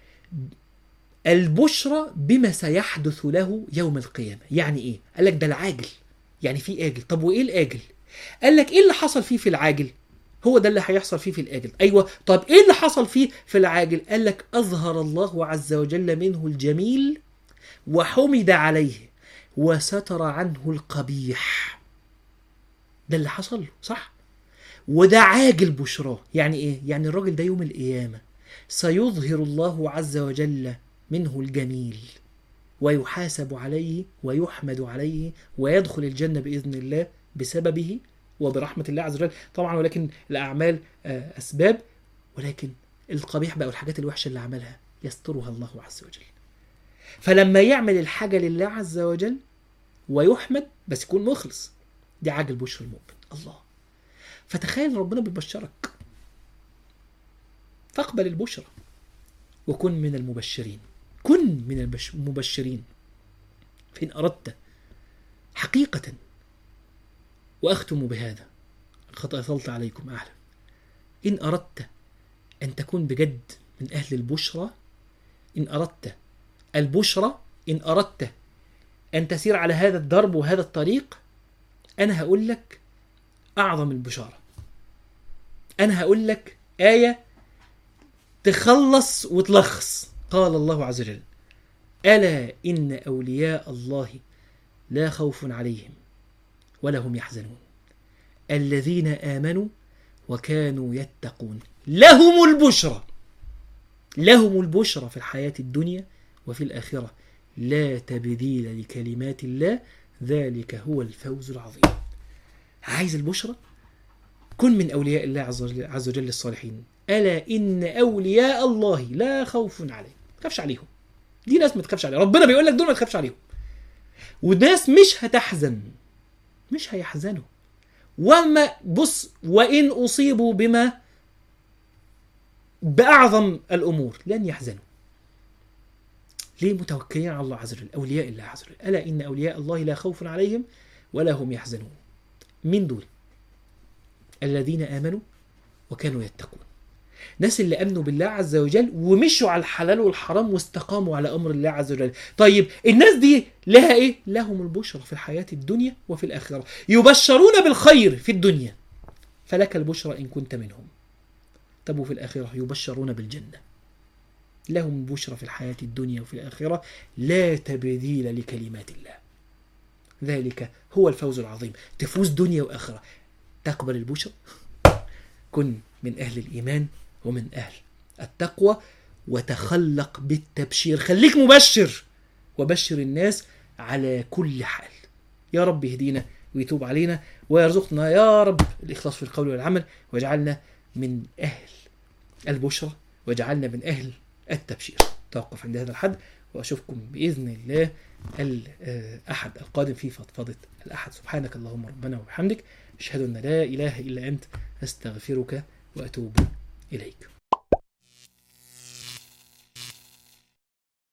البشرى بما سيحدث له يوم القيامة يعني إيه؟ قال لك ده العاجل يعني في آجل طب وإيه الآجل؟ قال لك إيه اللي حصل فيه في العاجل؟ هو ده اللي هيحصل فيه في الآجل أيوة طب إيه اللي حصل فيه في العاجل؟ قال لك أظهر الله عز وجل منه الجميل وحمد عليه وستر عنه القبيح ده اللي حصل له صح؟ وده عاجل بشراه يعني ايه يعني الراجل ده يوم القيامه سيظهر الله عز وجل منه الجميل ويحاسب عليه ويحمد عليه ويدخل الجنه باذن الله بسببه وبرحمه الله عز وجل طبعا ولكن الاعمال آه، اسباب ولكن القبيح بقى والحاجات الوحشه اللي عملها يسترها الله عز وجل فلما يعمل الحاجه لله عز وجل ويحمد بس يكون مخلص دي عاجل بشر المؤمن الله فتخيل ربنا بيبشرك فاقبل البشرى وكن من المبشرين كن من البش- المبشرين فإن أردت حقيقة وأختم بهذا قد أطلت عليكم أعلم إن أردت أن تكون بجد من أهل البشرى إن أردت البشرى إن أردت أن تسير على هذا الدرب وهذا الطريق أنا هقول لك أعظم البشارة أنا هقول لك آية تخلص وتلخص قال الله عز وجل ألا إن أولياء الله لا خوف عليهم ولا هم يحزنون الذين آمنوا وكانوا يتقون لهم البشرى لهم البشرى في الحياة الدنيا وفي الآخرة لا تبديل لكلمات الله ذلك هو الفوز العظيم عايز البشرى كن من أولياء الله عز وجل, عز وجل الصالحين ألا إن أولياء الله لا خوف عليهم ما تخافش عليهم دي ناس ما تخافش عليهم ربنا بيقول لك دول ما تخافش عليهم وناس مش هتحزن مش هيحزنوا وما بص وإن أصيبوا بما بأعظم الأمور لن يحزنوا ليه متوكلين على الله عز وجل أولياء الله عز وجل ألا إن أولياء الله لا خوف عليهم ولا هم يحزنون من دول الذين آمنوا وكانوا يتقون ناس اللي امنوا بالله عز وجل ومشوا على الحلال والحرام واستقاموا على امر الله عز وجل طيب الناس دي لها ايه لهم البشرى في الحياه الدنيا وفي الاخره يبشرون بالخير في الدنيا فلك البشرى ان كنت منهم طب وفي الاخره يبشرون بالجنه لهم البشرى في الحياه الدنيا وفي الاخره لا تبديل لكلمات الله ذلك هو الفوز العظيم تفوز دنيا واخره تقبل البشرى كن من اهل الايمان ومن أهل التقوى وتخلق بالتبشير خليك مبشر وبشر الناس على كل حال يا رب يهدينا ويتوب علينا ويرزقنا يا رب الإخلاص في القول والعمل واجعلنا من أهل البشرى واجعلنا من أهل التبشير توقف عند هذا الحد وأشوفكم بإذن الله الأحد القادم في فضفضة الأحد سبحانك اللهم ربنا وبحمدك أشهد أن لا إله إلا أنت أستغفرك وأتوب إليك